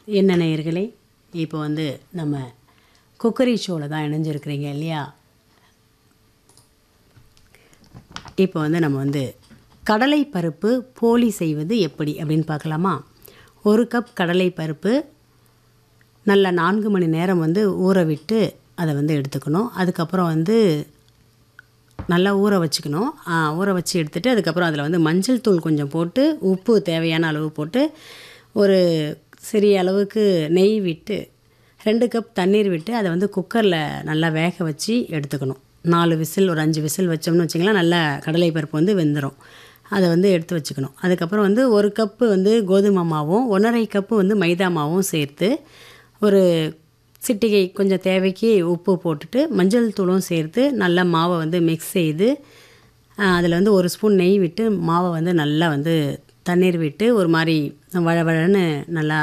என்ன நேயர்களே இப்போ வந்து நம்ம குக்கரி ஷோவில் தான் இணைஞ்சிருக்கிறீங்க இல்லையா இப்போ வந்து நம்ம வந்து கடலை பருப்பு போலி செய்வது எப்படி அப்படின்னு பார்க்கலாமா ஒரு கப் கடலை பருப்பு நல்ல நான்கு மணி நேரம் வந்து ஊற விட்டு அதை வந்து எடுத்துக்கணும் அதுக்கப்புறம் வந்து நல்லா ஊற வச்சுக்கணும் ஆ, ஊற வச்சு எடுத்துட்டு அதுக்கப்புறம் அதில் வந்து மஞ்சள் தூள் கொஞ்சம் போட்டு உப்பு தேவையான அளவு போட்டு ஒரு சிறிய அளவுக்கு நெய் விட்டு ரெண்டு கப் தண்ணீர் விட்டு அதை வந்து குக்கரில் நல்லா வேக வச்சு எடுத்துக்கணும் நாலு விசில் ஒரு அஞ்சு விசில் வச்சோம்னு வச்சிங்களேன் நல்லா கடலை பருப்பு வந்து வெந்துடும் அதை வந்து எடுத்து வச்சுக்கணும் அதுக்கப்புறம் வந்து ஒரு கப்பு வந்து கோதுமை மாவும் ஒன்றரை கப்பு வந்து மைதா மாவும் சேர்த்து ஒரு சிட்டிகை கொஞ்சம் தேவைக்கு உப்பு போட்டுட்டு மஞ்சள் தூளும் சேர்த்து நல்லா மாவை வந்து மிக்ஸ் செய்து அதில் வந்து ஒரு ஸ்பூன் நெய் விட்டு மாவை வந்து நல்லா வந்து தண்ணீர் விட்டு ஒரு மாதிரி வழவழன்னு நல்லா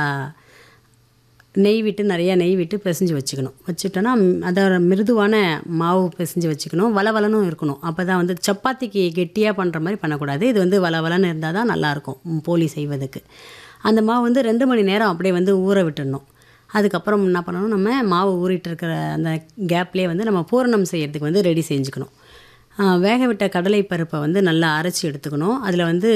நெய் விட்டு நிறையா நெய் விட்டு பிசைஞ்சு வச்சுக்கணும் வச்சுட்டோன்னா ம், அதோட மிருதுவான மாவு பிசைஞ்சு வச்சுக்கணும் வளவலனும் இருக்கணும் அப்போ தான் வந்து சப்பாத்திக்கு கெட்டியாக பண்ணுற மாதிரி பண்ணக்கூடாது இது வந்து வளவலன்னு இருந்தால் தான் நல்லாயிருக்கும் ம், போலி செய்வதுக்கு அந்த மாவு வந்து ரெண்டு மணி நேரம் அப்படியே வந்து ஊற விட்டுடணும் அதுக்கப்புறம் என்ன பண்ணணும் நம்ம மாவு ஊறிட்டு இருக்கிற அந்த கேப்லேயே வந்து நம்ம பூரணம் செய்யறதுக்கு வந்து ரெடி செஞ்சுக்கணும் ஆ, வேக விட்ட கடலை பருப்பை வந்து நல்லா அரைச்சி எடுத்துக்கணும் அதில் வந்து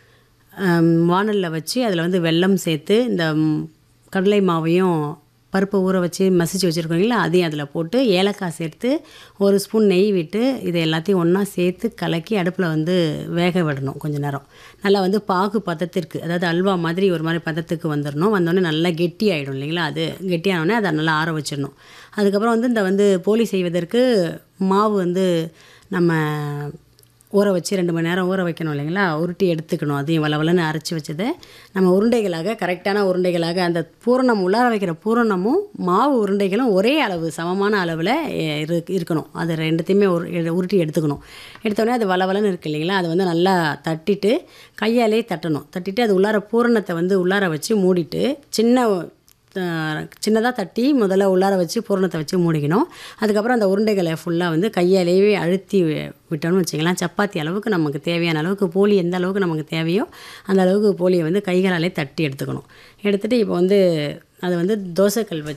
வானலில் வச்சு அதில் வந்து வெல்லம் சேர்த்து இந்த ம், கடலை மாவையும் பருப்பை ஊற வச்சு மசிச்சு வச்சுருக்கோங்களா அதையும் அதில் போட்டு ஏலக்காய் சேர்த்து ஒரு ஸ்பூன் நெய் விட்டு இதை எல்லாத்தையும் ஒன்றா சேர்த்து கலக்கி அடுப்பில் வந்து வேக விடணும் கொஞ்ச நேரம் நல்லா வந்து பாகு பதத்திற்கு அதாவது அல்வா மாதிரி ஒரு மாதிரி பதத்துக்கு வந்துடணும் வந்தோடனே நல்லா கெட்டி ஆகிடும் இல்லைங்களா அது கெட்டியானோடனே அதை நல்லா ஆற வச்சிடணும் அதுக்கப்புறம் வந்து இந்த வந்து போலி செய்வதற்கு மாவு வந்து நம்ம ஊற வச்சு ரெண்டு மணி நேரம் ஊற வைக்கணும் இல்லைங்களா உருட்டி எடுத்துக்கணும் அதையும் வளவலன்னு அரைச்சி வச்சதை நம்ம உருண்டைகளாக கரெக்டான உருண்டைகளாக அந்த பூரணம் உள்ளார வைக்கிற பூரணமும் மாவு உருண்டைகளும் ஒரே அளவு சமமான அளவில் இரு இருக்கணும் அது ரெண்டுத்தையுமே ஒரு எடு- உருட்டி எடுத்துக்கணும் எடுத்தோடனே அது வளவலன்னு இருக்கு இல்லைங்களா அதை வந்து நல்லா தட்டிட்டு கையாலே தட்டணும் தட்டிட்டு அது உள்ளார பூரணத்தை வந்து உள்ளார வச்சு மூடிட்டு சின்ன சின்னதாக தட்டி முதல்ல உள்ளார வச்சு பூரணத்தை வச்சு மூடிக்கணும் அதுக்கப்புறம் அந்த உருண்டைகளை ஃபுல்லாக வந்து கையாலேயே அழுத்தி வி- விட்டோம்னு வச்சுக்கலாம் சப்பாத்தி அளவுக்கு நமக்கு தேவையான அளவுக்கு போலி எந்த அளவுக்கு நமக்கு தேவையோ அந்த அளவுக்கு போலியை வந்து கைகளாலே தட்டி எடுத்துக்கணும் எடுத்துகிட்டு இப்போ வந்து அதை வந்து தோசைக்கல் வச்சு